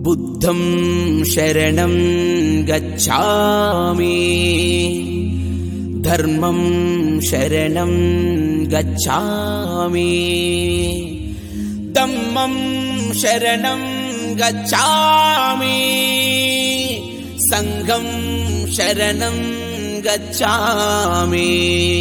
बुद्धं शरणं गच्छामि धर्मं शरणं गच्छामि दम्मं शरणं गच्छामि सङ्घं शरणं गच्छामि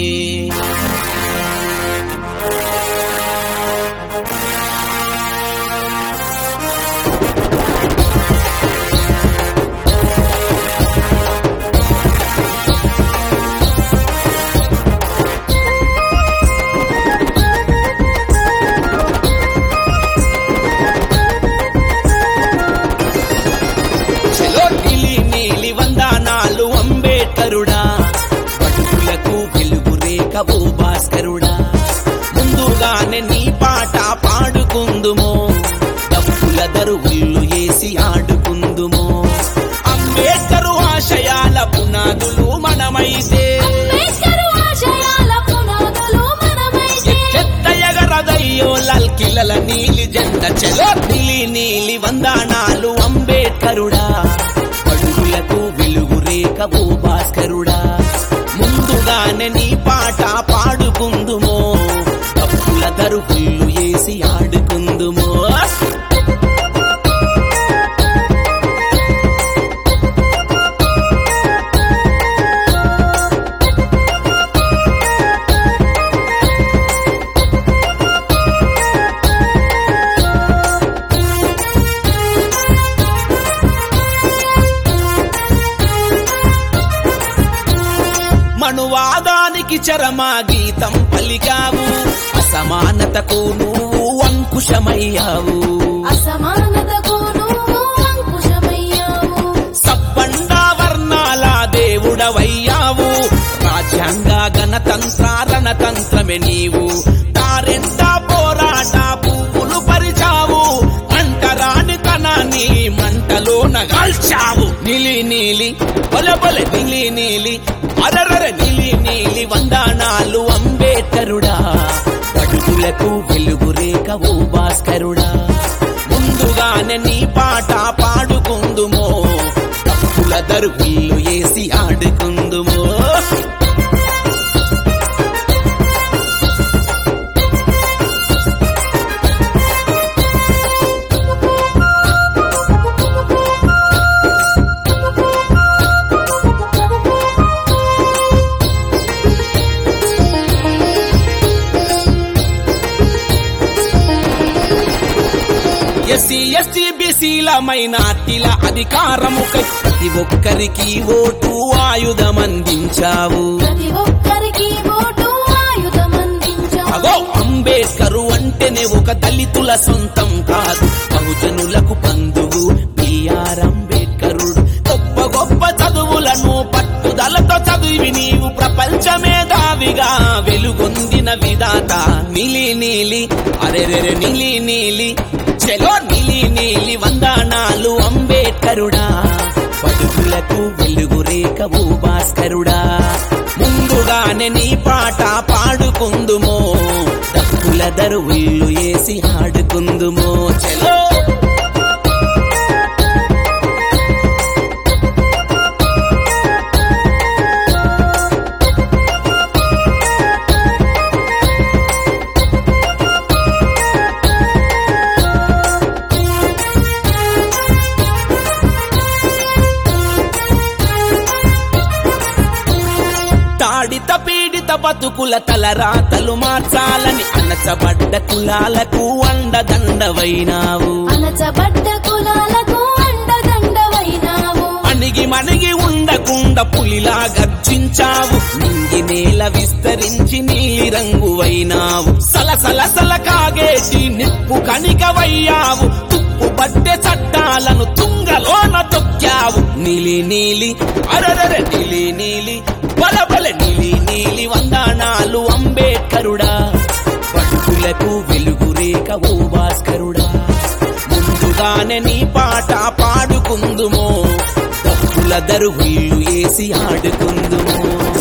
చెలో నీలి నీలి వందనాలు అంబేద్కరుడా బతుకులకు వెలుగు రేఖ ఓ భాస్కరుడా ముందుగానే నీ పాట పాడుకుందుమో డబ్బుల దరువుళ్ళు వేసి ఆడుకుందుమో అంబేద్కరు ఆశయాల పునాదులు మనమైతే అంబేద్కరు ఆశయాల పునాదులు మనమైతే ఎత్తయగరదయ్యో లల్కిలల నీలి జెండ చెలో నీలి నీలి వందనాలు అంబేద్కరుడా అడుగులకు వెలుగు రేఖ ఓ భాస్కరుడా ముందుగానే నీ పాట పాడుకుందుమో తప్పుల దరుపుళ్ళు వేసి ఆడుకుందుమో మనువాదానికి చరమా గీతం పలికావు అసమానతకు నువ్వు అంకుశమయ్యావు అసమానతకు నువ్వు అంకుశమయ్యావు సబ్బండ వర్ణాల దేవుడవయ్యావు రాజ్యాంగ గణతంత్ర రణతంత్రమే నీవు తారెంట పోరాట పువ్వులు పరిచావు అంటరాని తనాన్ని మంటలో నగాల్చావు నిలి నీలి బొల బొల నిలి నీలి అరరర నిలి నీలి వందనాలు అంబేద్కరుడా అడుగులకు వెలుగు రేఖ ఓ భాస్కరుడా ముందుగానే నీ పాట పాడుకుందుమో తప్పుల దరువుళ్ళు వేసి ఆడుకుందుమో ఎస్సీ ఎస్టీ బీసీల మైనార్టీల అధికారముకై ప్రతి ఒక్కరికి ఓటు ఆయుధం అందించావు ప్రతి ఒక్కరికి ఓటు ఆయుధం అందించావు అగో అంబేద్కరు అంటేనే ఒక దళితుల సొంతం కాదు బహుజనులకు బంధువు బిఆర్ అంబేద్కరుడు గొప్ప గొప్ప చదువులను పట్టుదలతో చదివి నీవు ప్రపంచ మేధావిగా వెలుగొందిన విధాత నీలి నీలి అరెరెరె నీలి నీలి చెలో నీలి నీలి వందనాలు అంబేద్కరుడా పడుకులకు వెలుగు రేఖ ఓ భాస్కరుడా ముందుగానే నీ పాట పాడుకుందుమో డప్పుల దరువుళ్ళు వేసి ఆడుకుందుమో చెలో తాడిత పీడిత బతుకుల తలరాతలు మార్చాలని అణచబడ్డ కులాలకు అండదండవైనావు అణచబడ్డ కులాలకు అండదండవైనావు అణిగి మణిగి ఉండకుండా పులిలా గర్జించావు నింగి నేల విస్తరించి నీలి రంగువైనావు సలసల సల కాగేసి నిప్పు కణికవయ్యావు తుప్పు పట్టే చట్టాలను తుంగలోన తొక్కావు నీలి నీలి అరరర నీలి నీలి బలబల నీలి నీలి వందనాలు అంబేద్కరుడా బతుకులకు వెలుగు రేఖ ఓ భాస్కరుడా ముందుగానే నీ పాట పాడుకుందుమో తప్పుల దరువుళ్ళు వేసి ఆడుకుందుమో